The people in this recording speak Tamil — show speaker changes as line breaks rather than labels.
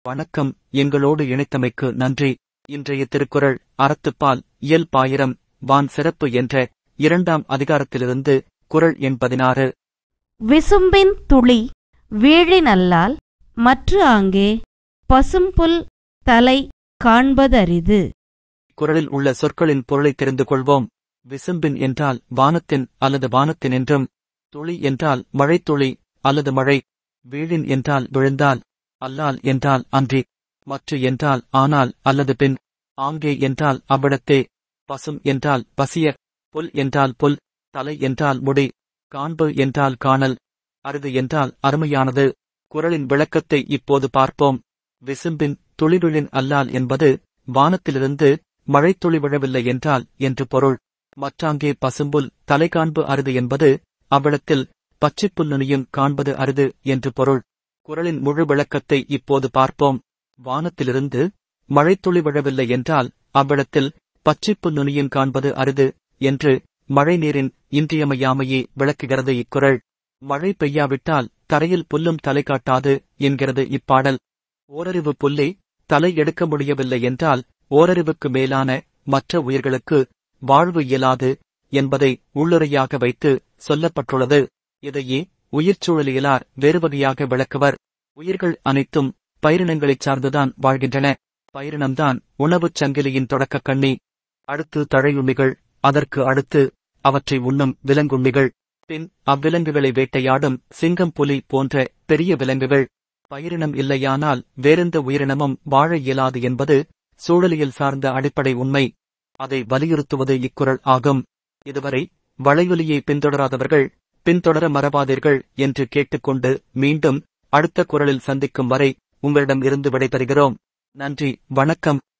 வணக்கம் எங்களோடு இணைத்தமைக்கு நன்றி இன்றைய திருக்குறள் அறத்துப்பால் இயல் பாயிரம் வான் சிறப்பு என்ற இரண்டாம் அதிகாரத்திலிருந்து குறள் எண் பதினாறு
விசும்பின் துளி வீழினல்லால் மற்று ஆங்கே பசும்புல் தலை காண்பதரிது
குறளில் உள்ள சொற்களின் பொருளை தெரிந்து கொள்வோம் விசும்பின் என்றால் வானத்தின் அல்லது வானத்தின் என்றும் துளி என்றால் மழைத்துளி அல்லது மழை வீழின் என்றால் விழுந்தால் அல்லால் என்றால் அன்றி மற்று என்றால் ஆனால் அல்லது பின் ஆங்கே என்றால் அவ்விடத்தே பசும் என்றால் பசிய புல் என்றால் புல் தலை என்றால் முடி காண்பு என்றால் காணல் அரிது என்றால் அருமையானது குறளின் விளக்கத்தை இப்போது பார்ப்போம் விசும்பின் துளிவிழின் அல்லால் என்பது வானத்திலிருந்து மழைத்துளி விழவில்லை என்றால் என்று பொருள் மற்றாங்கே பசும்புல் தலை காண்பு அரிது என்பது அவ்விடத்தில் பச்சைப்புல் நுனியும் காண்பது அரிது என்று பொருள் குறளின் முழு விளக்கத்தை இப்போது பார்ப்போம் வானத்திலிருந்து மழைத்துளி விழவில்லை என்றால் அவ்விடத்தில் பச்சைப்புல் நுனியும் காண்பது அரிது என்று மழை நீரின் இன்றியமையாமையே விளக்குகிறது இக்குறள் மழை பெய்யாவிட்டால் தரையில் புல்லும் தலை காட்டாது என்கிறது இப்பாடல் ஓரறிவு புல்லே தலை எடுக்க முடியவில்லை என்றால் ஓரறிவுக்கு மேலான மற்ற உயிர்களுக்கு வாழ்வு இயலாது என்பதை உள்ளுரையாக வைத்து சொல்லப்பட்டுள்ளது இதையே உயிர்ச்சூழலியலார் வேறு வகையாக விளக்குவர் உயிர்கள் அனைத்தும் பயிரினங்களைச் சார்ந்துதான் வாழ்கின்றன பயிரினம்தான் உணவுச் சங்கிலியின் தொடக்கக் கண்ணி அடுத்து தழையுண்ணிகள் அதற்கு அடுத்து அவற்றை உண்ணும் விலங்குண்ணிகள் பின் அவ்விலங்குகளை வேட்டையாடும் சிங்கம் புலி போன்ற பெரிய விலங்குகள் பயிரினம் இல்லையானால் வேறெந்த உயிரினமும் வாழ இயலாது என்பது சூழலியல் சார்ந்த அடிப்படை உண்மை அதை வலியுறுத்துவது இக்குறள் ஆகும் இதுவரை வளையொலியை பின்தொடராதவர்கள் பின்தொடர மறவாதீர்கள் என்று கேட்டுக்கொண்டு மீண்டும் அடுத்த குரலில் சந்திக்கும் வரை உங்களிடம் இருந்து விடைபெறுகிறோம் நன்றி வணக்கம்